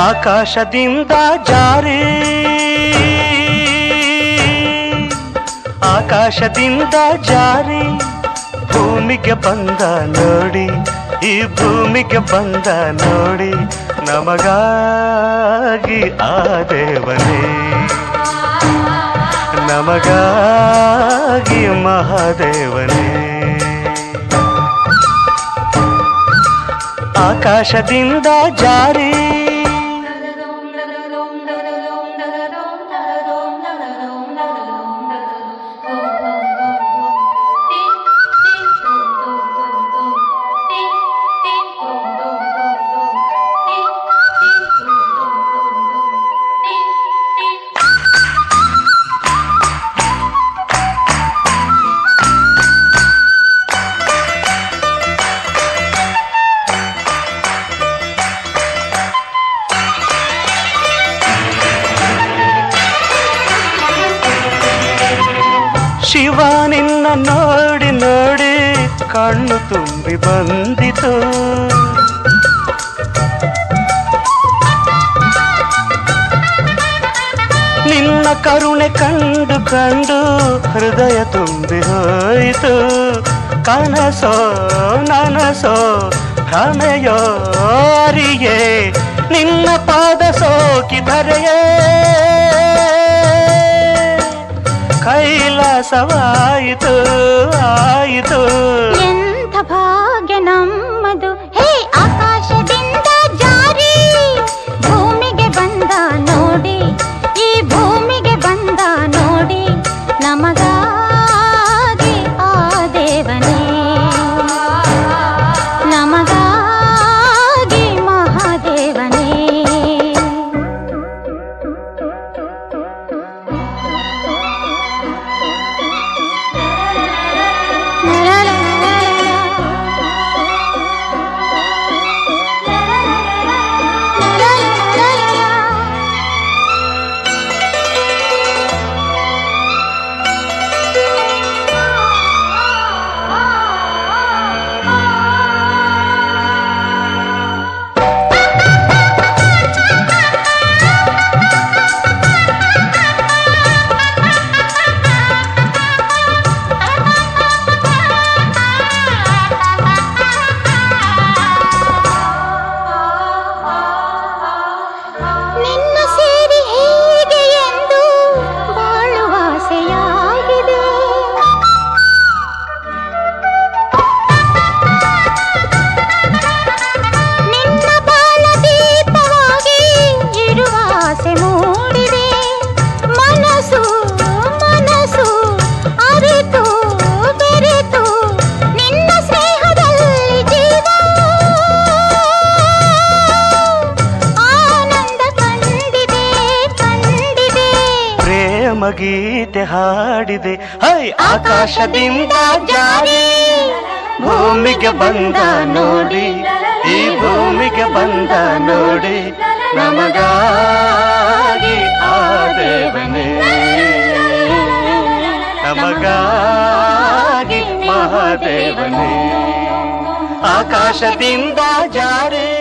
ಆಕಾಶದಿಂದ ಜಾರಿ ಆಕಾಶದಿಂದ ಜಾರಿ ಭೂಮಿಗೆ ಬಂದ ನೋಡಿ ಈ ಭೂಮಿಗೆ ಬಂದ ನೋಡಿ ನಮಗಾಗಿ ಆ ದೇವನೇ ನಮಗಾಗಿ ಮಹಾದೇವನೇ ಆಕಾಶದಿಂದ ಜಾರಿ ಶಿವ ನಿನ್ನ ನೋಡಿ ನೋಡಿ ಕಣ್ಣು ತುಂಬಿ ಬಂದಿತು ನಿನ್ನ ಕರುಣೆ ಕಂಡು ಕಂಡು ಹೃದಯ ತುಂಬಿ ಹೋಯಿತು ಕನಸೋ ನನಸೋ ಭ್ರಮೆಯೋ ಅರಿಯೇ ನಿನ್ನ ಪಾದ ಸೋಕಿದರೆಯೇ ಕೈಲಾಸವಾಯಿತು ಆಯಿತು ಎಂಥ ಭಾಗ್ಯ ನಮ್ಮದು ಹೇ ಆಕಾಶದಿಂದ ಜಾರಿ ಭೂಮಿಗೆ ಬಂದ ನೋಡಿ ಈ ಭೂಮಿಗೆ ಬಂದ ನೋಡಿ ನಮಗಾಗಿ ಆ ದೇವನೇ ನಮಗಾಗಿ ಮಹಾದೇವನೇ ನಿನ್ನ ಸೇರಿ ಹೇಗೆ ಎಂದು ಬಾಳುವ ಆಸೆಯಾಗಿದೆ ನಿನ್ನ ಬಾಳ ದೀಪವಾಗಿ ಇರುವ ಆಸೆ ಮೂಡಿದೆ ಮನಸ್ಸು ಮನಸ್ಸು ಅರಿತು ಬೆರೆತು ನಿನ್ನ ಸ್ನೇಹದಲ್ಲಿ ಜೀವ ಆನಂದ ಕಂಡಿದೆ ಕಂಡಿದೆ ಪ್ರೇಮ ಗೀತೆ ಹಾಡಿದೆ ಹೈ ಆಕಾಶದಿಂದ ಜಾರಿ ಭೂಮಿಗೆ ಬಂದ ನೋಡಿ ಈ ಭೂಮಿಗೆ ಬಂದ ನೋಡಿ ನಮಗಾಗಿ ಆ ದೇವನೇ ನಮಗಾಗಿ ಮಹಾದೇವನೇ ಆಕಾಶದಿಂದ ಜಾರಿ